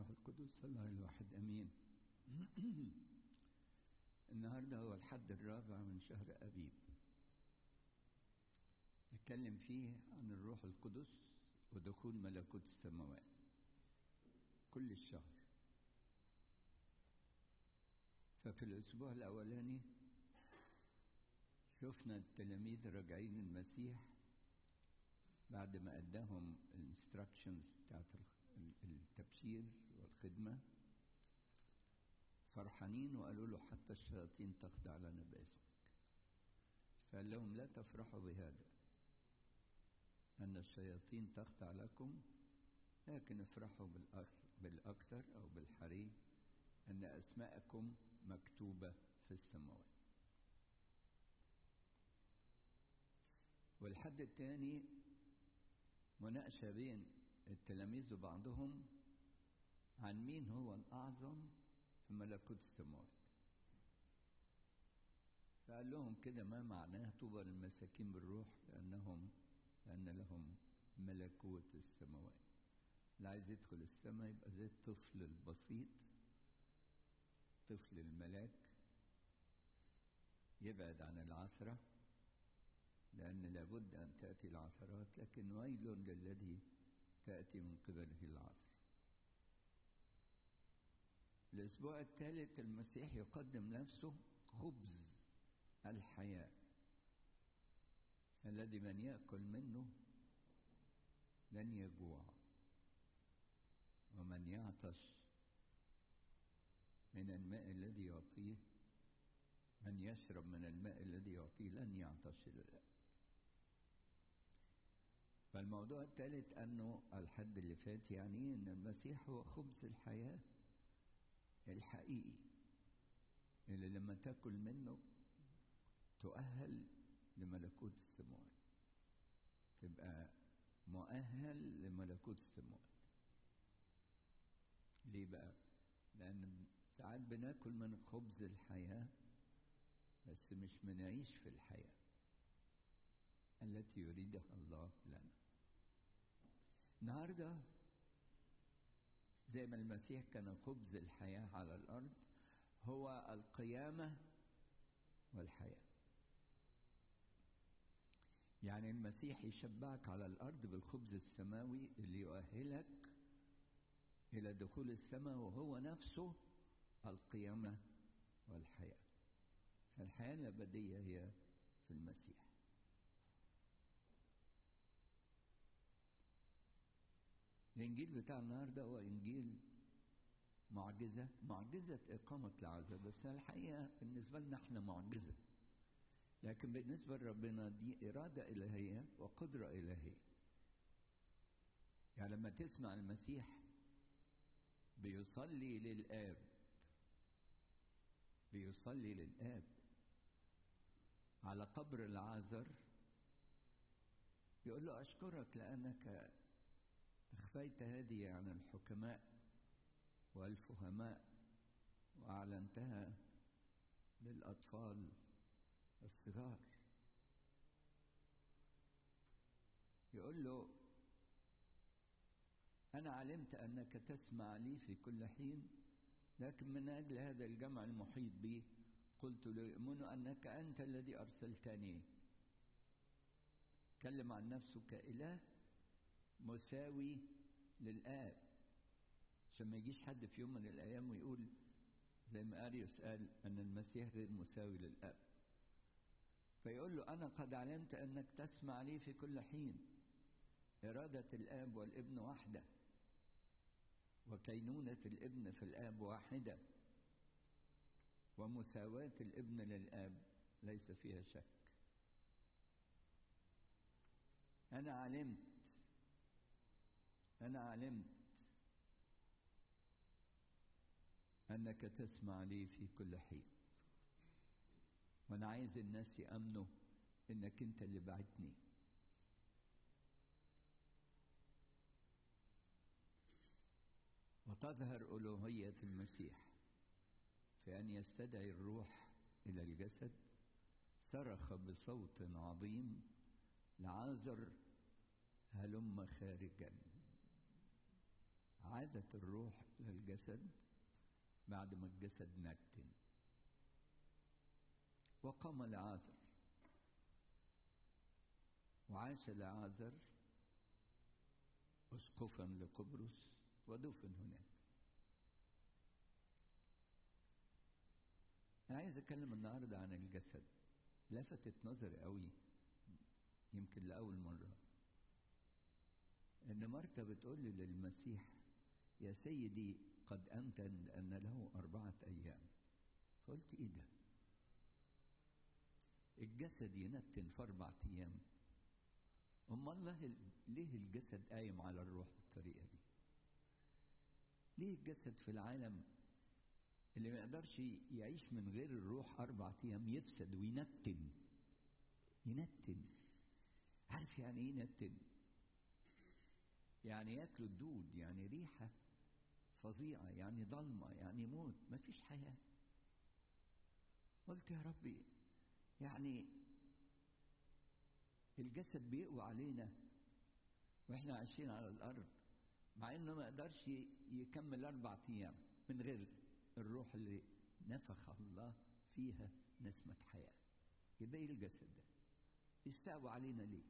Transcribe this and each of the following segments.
القدس الله الواحد امين النهارده هو الحد الرابع من شهر ابيب نتكلم فيه عن الروح القدس ودخول ملكوت السماوات كل الشهر ففي الاسبوع الاولاني شفنا التلاميذ راجعين المسيح بعد ما اداهم الانستراكشنز بتاعت التبشير والخدمه فرحانين وقالوا له حتى الشياطين تخضع لنا باسمك فقال لهم لا تفرحوا بهذا أن الشياطين تخضع لكم لكن افرحوا بالأكثر أو بالحري أن أسماءكم مكتوبة في السماوات والحد الثاني مناقشة بين التلاميذ وبعضهم عن مين هو الأعظم في ملكوت السماوات فقال لهم كده ما معناه طوبى للمساكين بالروح لأنهم لأن لهم ملكوت السماوات اللي عايز يدخل السماء يبقى زي الطفل البسيط طفل الملاك يبعد عن العثرة لأن لابد أن تأتي العثرات لكن ويل للذي تأتي من قبله العثرة الأسبوع الثالث المسيح يقدم نفسه خبز الحياة الذي من يأكل منه لن يجوع ومن يعطش من الماء الذي يعطيه من يشرب من الماء الذي يعطيه لن يعطش إلى الأبد فالموضوع الثالث أنه الحد اللي فات يعني أن المسيح هو خبز الحياة الحقيقي اللي لما تاكل منه تؤهل لملكوت السماوات تبقى مؤهل لملكوت السماوات ليه بقى لان ساعات بناكل من خبز الحياه بس مش بنعيش في الحياه التي يريدها الله لنا النهارده زي ما المسيح كان خبز الحياه على الارض هو القيامه والحياه يعني المسيح يشبعك على الارض بالخبز السماوي اللي يؤهلك الى دخول السماء وهو نفسه القيامه والحياه فالحياه الابديه هي في المسيح الانجيل بتاع النهارده هو انجيل معجزه معجزه اقامه العزاء بس الحقيقه بالنسبه لنا احنا معجزه لكن بالنسبة لربنا دي إرادة إلهية وقدرة إلهية يعني لما تسمع المسيح بيصلي للآب بيصلي للآب على قبر العازر يقول له أشكرك لأنك أخفيت هذه عن الحكماء والفهماء وأعلنتها للأطفال الصغار يقول له أنا علمت أنك تسمع لي في كل حين لكن من أجل هذا الجمع المحيط بي قلت ليؤمنوا أنك أنت الذي أرسلتني تكلم عن نفسه كإله مساوي للآب عشان ما يجيش حد في يوم من الأيام ويقول زي ما أريوس قال أن المسيح غير مساوي للآب فيقول له أنا قد علمت أنك تسمع لي في كل حين إرادة الآب والابن واحدة وكينونة الابن في الآب واحدة ومساواة الابن للآب ليس فيها شك أنا علمت أنا علمت أنك تسمع لي في كل حين وانا عايز الناس يامنوا انك انت اللي بعتني وتظهر الوهيه المسيح في ان يستدعي الروح الى الجسد صرخ بصوت عظيم لعازر هلم خارجا عادت الروح للجسد بعد ما الجسد نتن وقام لعازر وعاش لعازر اسقفا لقبرص ودفن هناك انا عايز اتكلم النهارده عن الجسد لفتت نظري قوي يمكن لاول مره ان مرتا بتقول لي للمسيح يا سيدي قد انتن ان له اربعه ايام فقلت ايه ده الجسد ينتن في اربع ايام امال الله ليه الجسد قايم على الروح بالطريقه دي ليه الجسد في العالم اللي ما يقدرش يعيش من غير الروح اربع ايام يفسد وينتن ينتن عارف يعني ايه ينتن يعني ياكلوا الدود يعني ريحه فظيعه يعني ضلمه يعني موت مفيش حياه قلت يا ربي يعني الجسد بيقوى علينا واحنا عايشين على الارض مع انه ما يقدرش يكمل اربع ايام من غير الروح اللي نفخ الله فيها نسمة حياة يبقى ايه الجسد ده يستقوى علينا ليه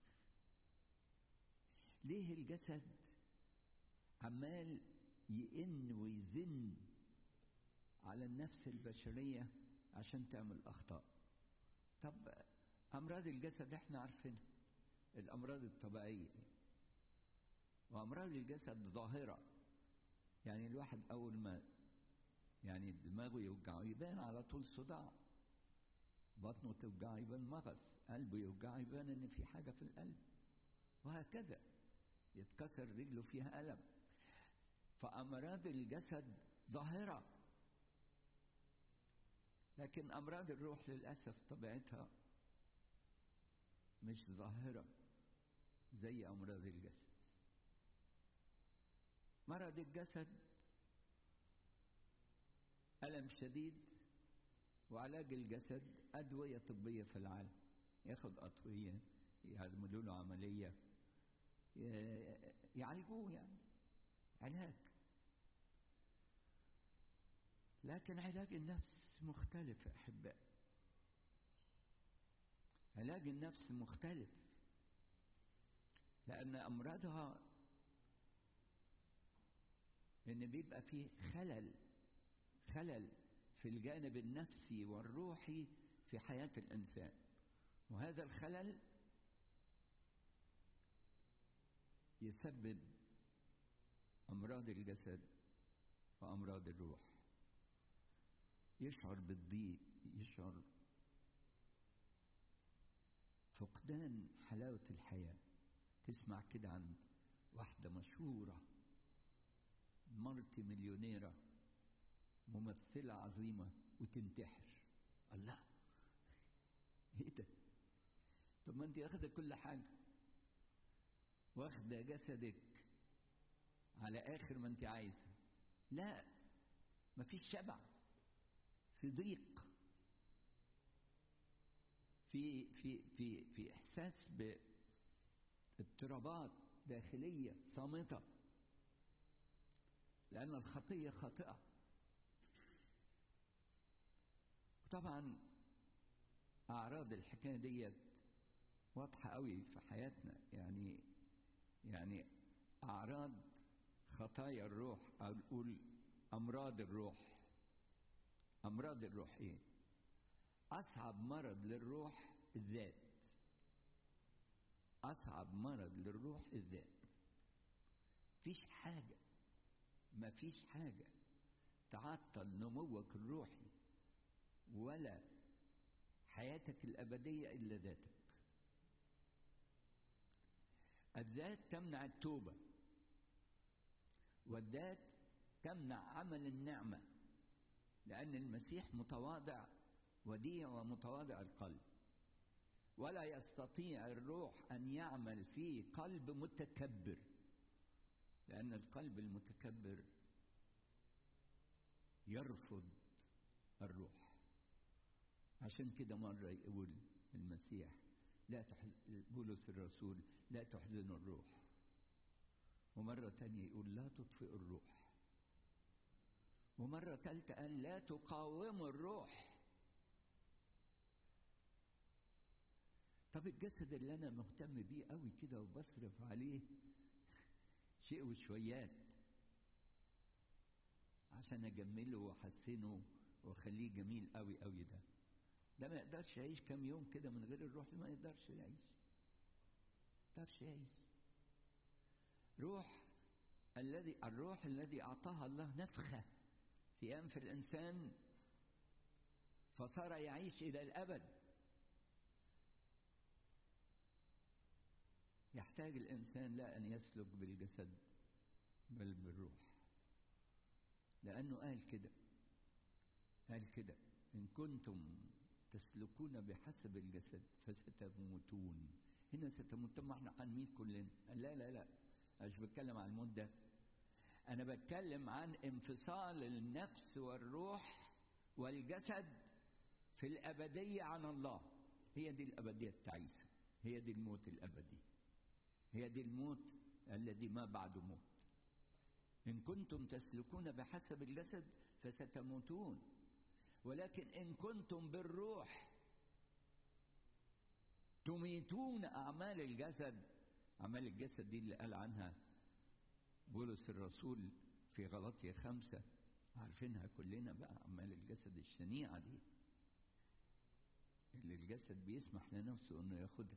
ليه الجسد عمال يئن ويزن على النفس البشرية عشان تعمل أخطاء طب أمراض الجسد احنا عارفينها الأمراض الطبيعية وأمراض الجسد ظاهرة يعني الواحد أول ما يعني دماغه يوجعه يبان على طول صداع بطنه توجعه يبان مغص قلبه يوجعه يبان ان في حاجه في القلب وهكذا يتكسر رجله فيها الم فامراض الجسد ظاهره لكن امراض الروح للاسف طبيعتها مش ظاهره زي امراض الجسد مرض الجسد ألم شديد وعلاج الجسد أدوية طبية في العالم ياخد أطوية يعملوا له عملية يعالجوه يعني علاج لكن علاج النفس مختلف يا أحباء علاج النفس مختلف لأن أمراضها إن بيبقى فيه خلل خلل في الجانب النفسي والروحي في حياة الإنسان وهذا الخلل يسبب أمراض الجسد وأمراض الروح يشعر بالضيق يشعر فقدان حلاوة الحياة تسمع كده عن واحدة مشهورة مالتي مليونيره ممثلة عظيمة وتنتحر الله ايه ده طب ما انت واخده كل حاجة واخده جسدك على اخر ما انت عايزة لا مفيش شبع في ضيق في في في في احساس باضطرابات داخلية صامتة لأن الخطية خاطئة طبعا اعراض الحكايه ديت واضحه قوي في حياتنا يعني يعني اعراض خطايا الروح او نقول امراض الروح امراض الروح ايه اصعب مرض للروح الذات اصعب مرض للروح الذات مفيش حاجه مفيش حاجه تعطل نموك الروحي ولا حياتك الأبدية إلا ذاتك الذات تمنع التوبة والذات تمنع عمل النعمة لأن المسيح متواضع وديع ومتواضع القلب ولا يستطيع الروح أن يعمل في قلب متكبر لأن القلب المتكبر يرفض الروح عشان كده مرة يقول المسيح لا تحزن بولس الرسول لا تحزنوا الروح ومرة تانية يقول لا تطفئوا الروح ومرة ثالثة قال لا تقاوموا الروح طب الجسد اللي أنا مهتم بيه قوي كده وبصرف عليه شيء وشويات عشان أجمله وأحسنه وأخليه جميل قوي قوي ده ده ما يقدرش يعيش كام يوم كده من غير الروح ما يقدرش يعيش ما يقدرش يعيش روح الذي الروح الذي أعطاها الله نفخة في أنف الإنسان فصار يعيش إلى الأبد يحتاج الإنسان لا أن يسلك بالجسد بل بالروح لأنه قال كده قال كده إن كنتم تسلكون بحسب الجسد فستموتون هنا ستموت ما احنا حنميت كلنا لا لا لا أنا مش بتكلم عن الموت ده أنا بتكلم عن انفصال النفس والروح والجسد في الأبدية عن الله هي دي الأبدية التعيسة هي دي الموت الأبدي هي دي الموت الذي ما بعده موت إن كنتم تسلكون بحسب الجسد فستموتون ولكن إن كنتم بالروح تميتون أعمال الجسد أعمال الجسد دي اللي قال عنها بولس الرسول في غلطية خمسة عارفينها كلنا بقى أعمال الجسد الشنيعة دي اللي الجسد بيسمح لنفسه إنه ياخدها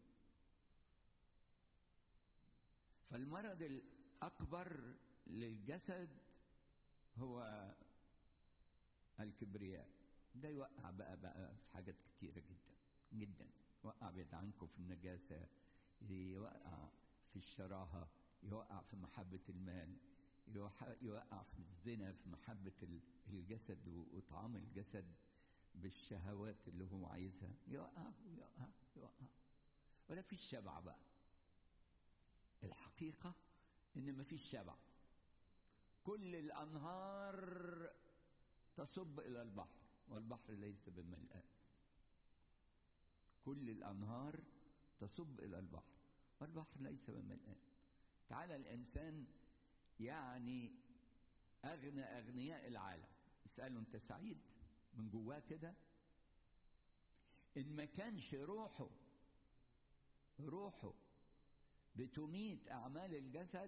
فالمرض الأكبر للجسد هو الكبرياء ده يوقع بقى بقى في حاجات كتيرة جدا جدا يوقع بعيد عنكم في النجاسة يوقع في الشراهة يوقع في محبة المال يوقع في الزنا في محبة الجسد وإطعام الجسد بالشهوات اللي هو عايزها يوقع يوقع يوقع ولا في شبع بقى الحقيقة إن مفيش شبع كل الأنهار تصب إلى البحر والبحر ليس بملآن كل الأنهار تصب إلى البحر والبحر ليس بملآن تعالى الإنسان يعني أغنى أغنياء العالم اسأله أنت سعيد من جواه كده إن ما كانش روحه روحه بتميت أعمال الجسد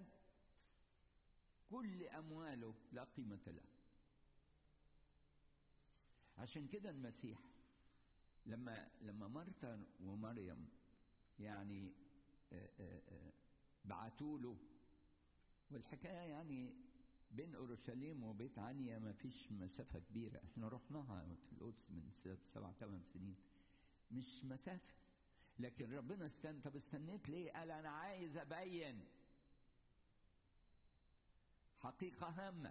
كل أمواله لا قيمة لها عشان كده المسيح لما لما مرتا ومريم يعني بعتوا له والحكايه يعني بين اورشليم وبيت عنيا ما فيش مسافه كبيره احنا رحناها في القدس من سبع ثمان سنين مش مسافه لكن ربنا استنى طب استنيت ليه؟ قال انا عايز ابين حقيقه هامه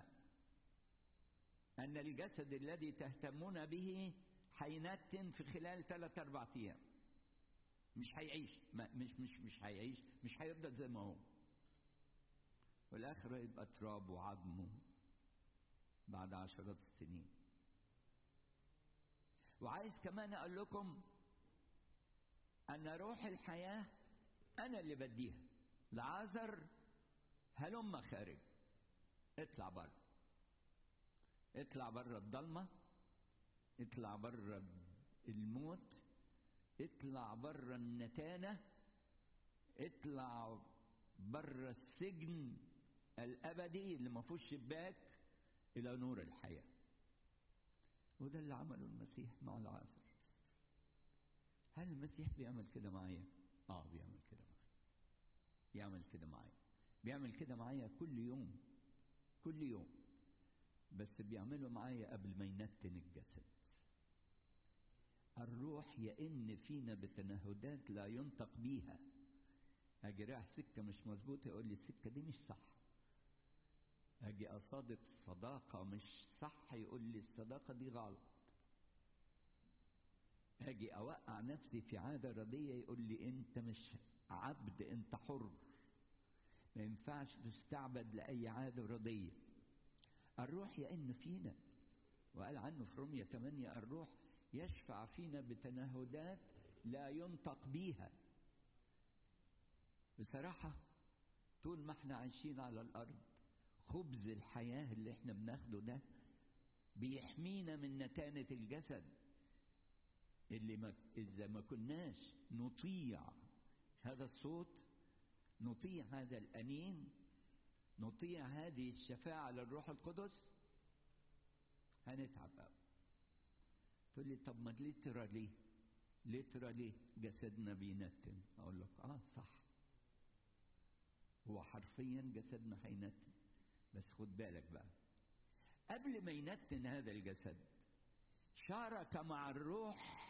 ان الجسد الذي تهتمون به هينتن في خلال ثلاث اربع ايام مش هيعيش مش مش مش هيعيش مش هيفضل زي ما هو والاخر يبقى تراب وعظم بعد عشرات السنين وعايز كمان اقول لكم ان روح الحياه انا اللي بديها لعازر هلم خارج اطلع بره اطلع بره الضلمه اطلع بره الموت اطلع بره النتانة اطلع بره السجن الأبدي اللي ما فيهوش شباك إلى نور الحياة وده اللي عمله المسيح مع العازر هل المسيح بيعمل كده معايا؟ اه بيعمل كده معايا بيعمل كده معايا بيعمل كده معايا كل يوم كل يوم بس بيعمله معايا قبل ما ينتن الجسد الروح يئن فينا بتنهدات لا ينطق بيها اجي رايح سكه مش مظبوطه يقول لي السكه دي مش صح اجي اصادق صداقه مش صح يقول لي الصداقه دي غلط اجي اوقع نفسي في عاده رديه يقول لي انت مش عبد انت حر ما ينفعش تستعبد لاي عاده رديه الروح يئن فينا وقال عنه في رومية 8 الروح يشفع فينا بتنهدات لا ينطق بيها بصراحة طول ما احنا عايشين على الارض خبز الحياه اللي احنا بناخده ده بيحمينا من نتانه الجسد اللي ما اذا ما كناش نطيع هذا الصوت نطيع هذا الانين نطيع هذه الشفاعه للروح القدس هنتعب قوي تقول لي طب ما ليه ترى ليه ليه ترى ليه جسدنا بينتن اقول لك اه صح هو حرفيا جسدنا هينتن بس خد بالك بقى قبل ما ينتن هذا الجسد شارك مع الروح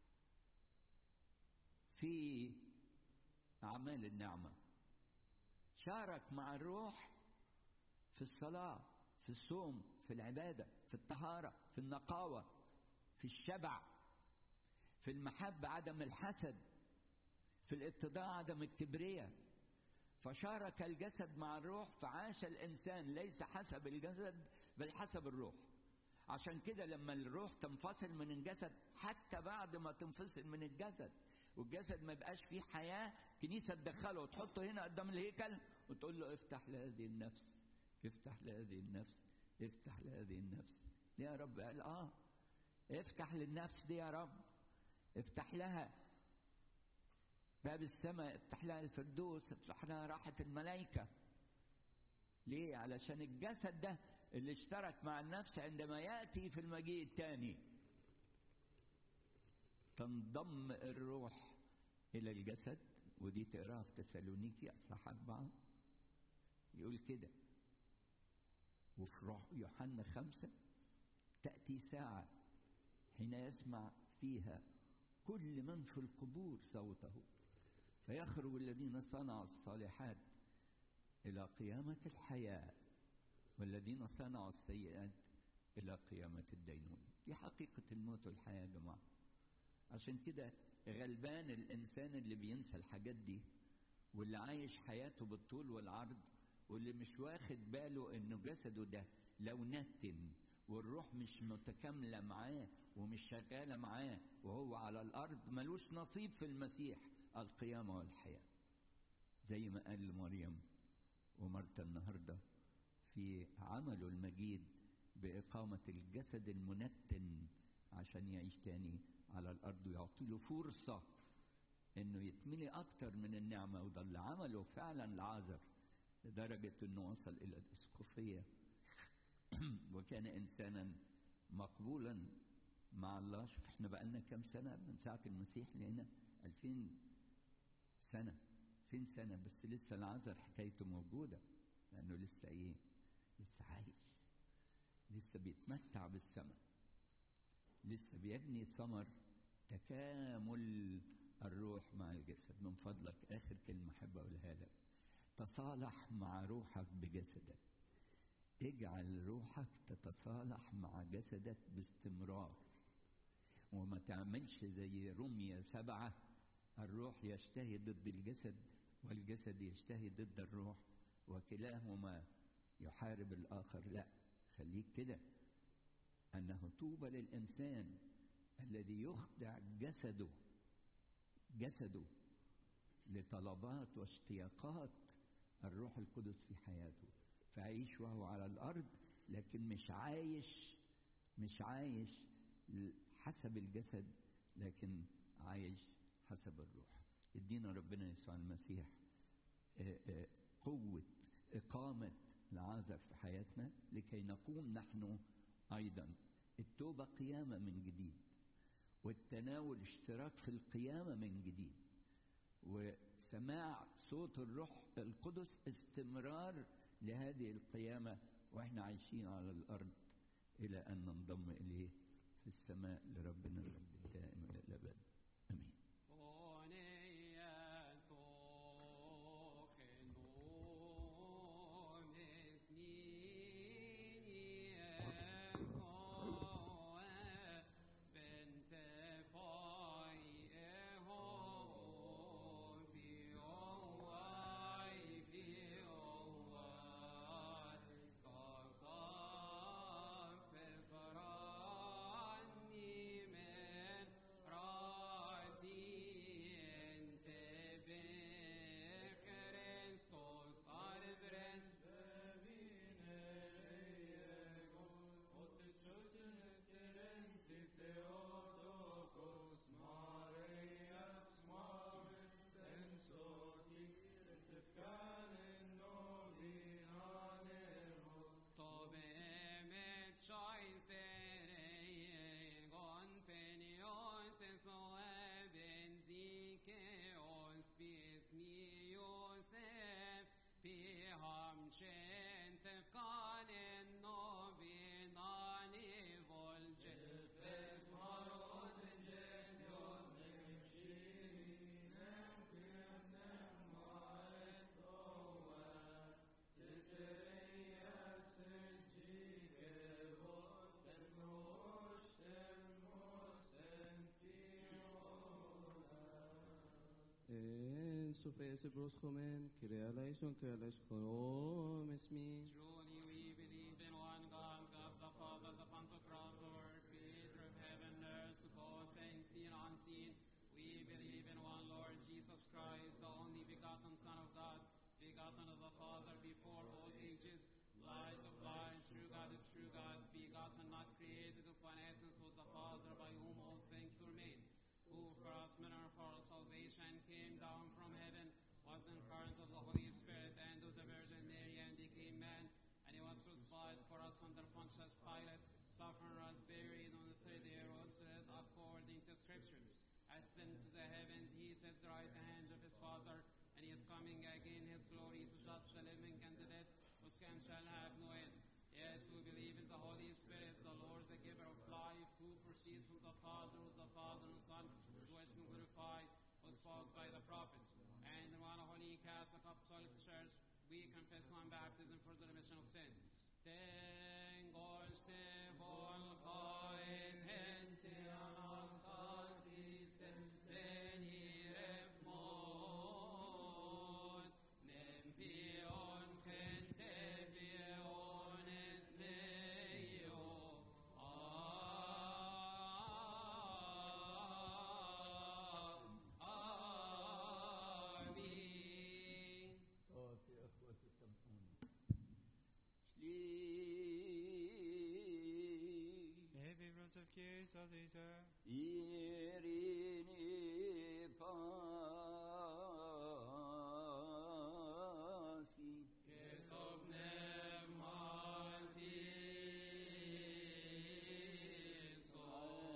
في اعمال النعمه شارك مع الروح في الصلاه في الصوم في العباده في الطهاره في النقاوه في الشبع في المحبه عدم الحسد في الاتضاع عدم الكبرياء فشارك الجسد مع الروح فعاش الانسان ليس حسب الجسد بل حسب الروح عشان كده لما الروح تنفصل من الجسد حتى بعد ما تنفصل من الجسد والجسد ما يبقاش فيه حياه كنيسه تدخله وتحطه هنا قدام الهيكل وتقول له افتح لهذه النفس افتح لهذه النفس افتح لهذه النفس ليه يا رب قال اه افتح للنفس دي يا رب افتح لها باب السماء افتح لها الفردوس افتح لها راحة الملائكة ليه علشان الجسد ده اللي اشترك مع النفس عندما يأتي في المجيء الثاني تنضم الروح إلى الجسد ودي تقراها في تسالونيكي أصحاح أربعة يقول كده وفي روح يوحنا خمسة تأتي ساعة حين يسمع فيها كل من في القبور صوته فيخرج الذين صنعوا الصالحات إلى قيامة الحياة والذين صنعوا السيئات إلى قيامة الدينونة دي حقيقة الموت والحياة يا جماعة عشان كده غلبان الإنسان اللي بينسى الحاجات دي واللي عايش حياته بالطول والعرض واللي مش واخد باله إنه جسده ده لو نتن والروح مش متكاملة معاه ومش شغالة معاه وهو على الأرض ملوش نصيب في المسيح القيامة والحياة زي ما قال مريم ومرتا النهاردة في عمله المجيد بإقامة الجسد المنتن عشان يعيش تاني على الأرض ويعطي له فرصة إنه يتملي أكتر من النعمة وده اللي عمله فعلا العازر لدرجة إنه وصل إلى الإسقفية وكان إنسانا مقبولا مع الله شوف احنا بقالنا كام سنة من ساعة المسيح لقينا 2000 سنة 2000 سنة بس لسه العذر حكايته موجودة لأنه لسه إيه؟ لسه عايش لسه بيتمتع بالسماء لسه بيبني ثمر تكامل الروح مع الجسد من فضلك آخر كلمة أحب أقولها لك تصالح مع روحك بجسدك اجعل روحك تتصالح مع جسدك باستمرار وما تعملش زي رمية سبعة الروح يشتهي ضد الجسد والجسد يشتهي ضد الروح وكلاهما يحارب الآخر لا خليك كده أنه طوبى للإنسان الذي يخضع جسده جسده لطلبات واشتياقات الروح القدس في حياته فعيش وهو على الأرض لكن مش عايش مش عايش حسب الجسد لكن عايش حسب الروح ادينا ربنا يسوع المسيح قوة إقامة العازر في حياتنا لكي نقوم نحن أيضا التوبة قيامة من جديد والتناول اشتراك في القيامة من جديد وسماع صوت الروح القدس استمرار لهذه القيامة وإحنا عايشين على الأرض إلى أن ننضم إليه في السماء لربنا الرب الدائم إلى الأبد آمين Ferrani men Sophes Broschomen, Kyrie eleison, Kyrie eleison, esmi. Truly we believe in one God, God the Father, the Pantocrator, creator of heaven and earth, both things seen and unseen. We believe in one Lord Jesus Christ, the only begotten Son of God, begotten of the Father before all ages, light of light, true God of true God, begotten, not created, of one essence was the Father, by whom all things were made, who for us manner for our salvation came down from heaven, was incarnate of the Holy Spirit and of the Virgin Mary, and became man, and he was crucified for us under Pontius Pilate, suffered, was buried, on the third day rose according to Scriptures. Ascended to the heavens, he sits at the right hand of his Father, and he is coming again his glory to judge the living and the dead, whose kingdom shall have no end. Yes, we believe in the Holy Spirit, the Lord, the giver of life, who proceeds from the Father, who is the Father and Son, whose voice been glorified, was spoke by the prophets. And in one holy Catholic Apostolic Church, we confess one baptism for the remission of sins. Tengo este voltoid gente anastasis venire mod, nempion gente viones Deo. Amen. طب يا اخوتي سامحوني Every rose of kiss of these earth. شلي